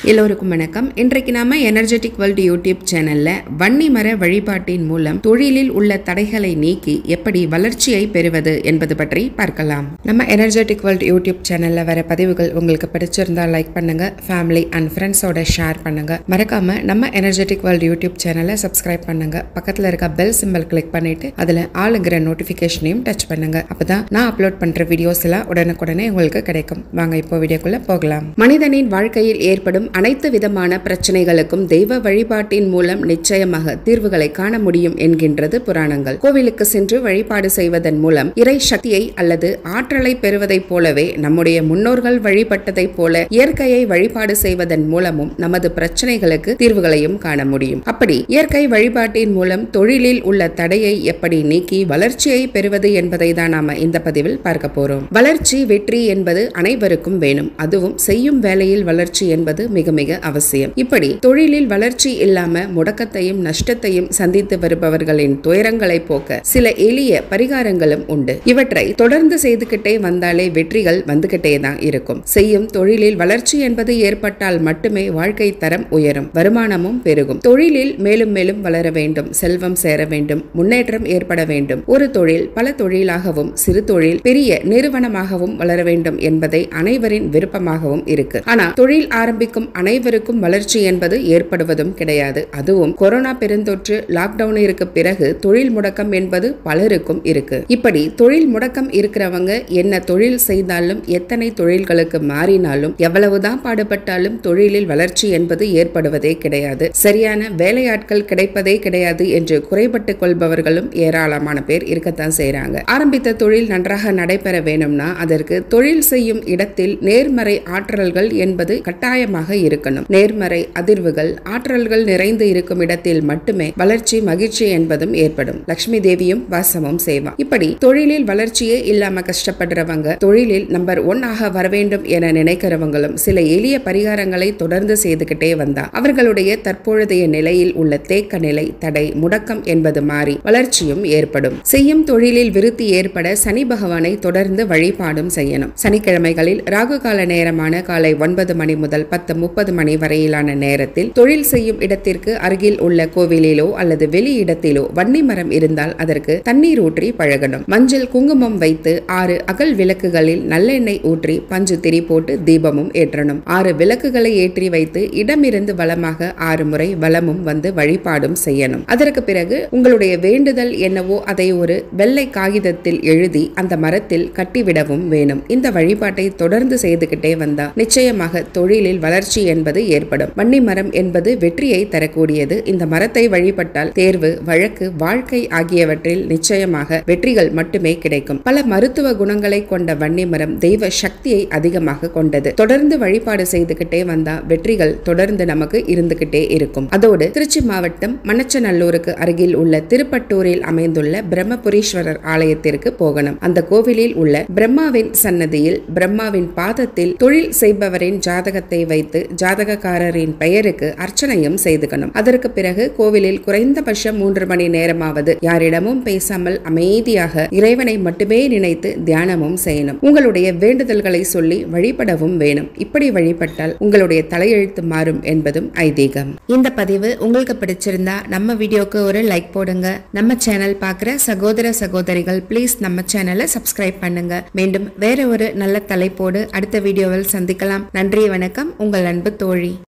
எல்லோருக்கும் வணக்கம் இன்றைக்கு நாம எனர்ஜெட்டிக் வேர்ல்டு யூடியூப் சேனல்ல வன்னி மர வழிபாட்டின் மூலம் தொழிலில் உள்ள தடைகளை நீக்கி எப்படி வளர்ச்சியை பெறுவது என்பது பற்றி பார்க்கலாம் நம்ம எனர்ஜெட்டிக் வேர்ல்டு யூடியூப் சேனல்ல வர பதிவுகள் உங்களுக்கு பிடிச்சிருந்தா லைக் பண்ணுங்க ஃபேமிலி அண்ட் ஃப்ரெண்ட்ஸோட ஷேர் பண்ணுங்க மறக்காம நம்ம எனர்ஜெட்டிக் வேர்ல்டு யூடியூப் சேனலை சப்ஸ்கிரைப் பண்ணுங்க பக்கத்துல இருக்க பெல் சிம்பல் கிளிக் பண்ணிட்டு அதுல ஆளுங்கிற நோட்டிபிகேஷனையும் டச் பண்ணுங்க அப்பதான் நான் அப்லோட் பண்ற வீடியோஸ் எல்லாம் உடனுக்குடனே உங்களுக்கு கிடைக்கும் வாங்க இப்போ வீடியோக்குள்ள போகலாம் மனிதனின் வாழ்க்கையில் ஏற்படும் அனைத்து விதமான பிரச்சனைகளுக்கும் தெய்வ வழிபாட்டின் மூலம் நிச்சயமாக தீர்வுகளை காண முடியும் என்கின்றது புராணங்கள் கோவிலுக்கு சென்று வழிபாடு செய்வதன் மூலம் இறை சக்தியை அல்லது ஆற்றலை பெறுவதைப் போலவே நம்முடைய முன்னோர்கள் வழிபட்டதைப் போல இயற்கையை வழிபாடு செய்வதன் மூலமும் நமது பிரச்சனைகளுக்கு தீர்வுகளையும் காண முடியும் அப்படி இயற்கை வழிபாட்டின் மூலம் தொழிலில் உள்ள தடையை எப்படி நீக்கி வளர்ச்சியை பெறுவது என்பதை தான் நாம இந்த பதிவில் பார்க்க போறோம் வளர்ச்சி வெற்றி என்பது அனைவருக்கும் வேணும் அதுவும் செய்யும் வேலையில் வளர்ச்சி என்பது மிக மிக அவசியம் இப்படி தொழிலில் வளர்ச்சி இல்லாம முடக்கத்தையும் நஷ்டத்தையும் சந்தித்து வருபவர்களின் துயரங்களை போக்க சில எளிய பரிகாரங்களும் உண்டு இவற்றை தொடர்ந்து செய்துகிட்டே வந்தாலே வெற்றிகள் வந்துகிட்டே தான் இருக்கும் செய்யும் தொழிலில் வளர்ச்சி என்பது ஏற்பட்டால் மட்டுமே வாழ்க்கை தரம் உயரும் வருமானமும் பெருகும் தொழிலில் மேலும் மேலும் வளர வேண்டும் செல்வம் சேர வேண்டும் முன்னேற்றம் ஏற்பட வேண்டும் ஒரு தொழில் பல தொழிலாகவும் சிறு தொழில் பெரிய நிறுவனமாகவும் வளர வேண்டும் என்பதை அனைவரின் விருப்பமாகவும் இருக்கு ஆனா தொழில் ஆரம்பிக்கும் அனைவருக்கும் வளர்ச்சி என்பது ஏற்படுவதும் கிடையாது அதுவும் கொரோனா பெருந்தொற்று லாக்டவுனிற்கு பிறகு தொழில் முடக்கம் என்பது பலருக்கும் இருக்கு இப்படி தொழில் முடக்கம் இருக்கிறவங்க என்ன தொழில் செய்தாலும் எத்தனை தொழில்களுக்கு மாறினாலும் எவ்வளவுதான் பாடுபட்டாலும் தொழிலில் வளர்ச்சி என்பது ஏற்படுவதே கிடையாது சரியான வேலையாட்கள் கிடைப்பதே கிடையாது என்று குறைபட்டுக் கொள்பவர்களும் ஏராளமான பேர் இருக்கத்தான் செய்றாங்க ஆரம்பித்த தொழில் நன்றாக நடைபெற வேணும்னா அதற்கு தொழில் செய்யும் இடத்தில் நேர்மறை ஆற்றல்கள் என்பது கட்டாயமாக இருக்கணும் நேர்மறை அதிர்வுகள் ஆற்றல்கள் நிறைந்து இருக்கும் இடத்தில் மட்டுமே வளர்ச்சி மகிழ்ச்சி என்பதும் ஏற்படும் லட்சுமி தேவியும் வாசமும் செய்வா இப்படி தொழிலில் வளர்ச்சியே இல்லாம கஷ்டப்படுறவங்க தொழிலில் நம்பர் ஒன் ஆக வர வேண்டும் என நினைக்கிறவங்களும் சில எளிய பரிகாரங்களை தொடர்ந்து செய்துகிட்டே வந்தா அவர்களுடைய தற்பொழுதைய நிலையில் உள்ள தேக்க நிலை தடை முடக்கம் என்பது மாறி வளர்ச்சியும் ஏற்படும் செய்யும் தொழிலில் விருத்தி ஏற்பட சனி பகவானை தொடர்ந்து வழிபாடும் செய்யணும் சனிக்கிழமைகளில் ராகு கால நேரமான காலை ஒன்பது மணி முதல் பத்து முப்பது மணி வரையிலான நேரத்தில் தொழில் செய்யும் இடத்திற்கு அருகில் உள்ள கோவிலிலோ அல்லது வெளி இடத்திலோ வன்னி மரம் இருந்தால் அதற்கு தண்ணீர் ஊற்றி பழகணும் மஞ்சள் குங்குமம் வைத்து ஆறு அகல் விளக்குகளில் நல்லெண்ணெய் ஊற்றி பஞ்சு திரி போட்டு தீபமும் ஏற்றணும் ஆறு விளக்குகளை ஏற்றி வைத்து இடமிருந்து வலமாக ஆறு முறை வலமும் வந்து வழிபாடும் செய்யணும் அதற்கு பிறகு உங்களுடைய வேண்டுதல் என்னவோ அதை ஒரு வெள்ளை காகிதத்தில் எழுதி அந்த மரத்தில் கட்டிவிடவும் வேணும் இந்த வழிபாட்டை தொடர்ந்து செய்துகிட்டே வந்தா நிச்சயமாக தொழிலில் வளர்ச்சி என்பது ஏற்படும் வன்னி மரம் என்பது வெற்றியை தரக்கூடியது இந்த மரத்தை வழிபட்டால் தேர்வு வழக்கு வாழ்க்கை ஆகியவற்றில் நிச்சயமாக வெற்றிகள் மட்டுமே கிடைக்கும் பல மருத்துவ குணங்களை கொண்ட வன்னி மரம் தெய்வ சக்தியை அதிகமாக கொண்டது தொடர்ந்து வழிபாடு செய்துகிட்டே வந்தா வெற்றிகள் தொடர்ந்து நமக்கு இருந்துகிட்டே இருக்கும் அதோடு திருச்சி மாவட்டம் மணச்சநல்லூருக்கு அருகில் உள்ள திருப்பட்டூரில் அமைந்துள்ள பிரம்மபுரீஸ்வரர் ஆலயத்திற்கு போகணும் அந்த கோவிலில் உள்ள பிரம்மாவின் சன்னதியில் பிரம்மாவின் பாதத்தில் தொழில் செய்பவரின் ஜாதகத்தை வைத்து ஜாதகக்காரரின் பெயருக்கு அர்ச்சனையும் செய்துக்கணும் அதற்கு பிறகு கோவிலில் குறைந்தபட்சம் மூன்று மணி நேரமாவது யாரிடமும் பேசாமல் அமைதியாக இறைவனை மட்டுமே நினைத்து தியானமும் செய்யணும் உங்களுடைய வேண்டுதல்களை சொல்லி வழிபடவும் வேணும் இப்படி வழிபட்டால் உங்களுடைய தலையெழுத்து மாறும் என்பதும் ஐதீகம் இந்த பதிவு உங்களுக்கு பிடிச்சிருந்தா நம்ம வீடியோக்கு ஒரு லைக் போடுங்க நம்ம சேனல் பார்க்குற சகோதர சகோதரிகள் ப்ளீஸ் நம்ம சேனலை சப்ஸ்கிரைப் பண்ணுங்க மீண்டும் வேற ஒரு நல்ல தலைப்போடு அடுத்த வீடியோவில் சந்திக்கலாம் நன்றி வணக்கம் உங்கள் அன்பு தோழி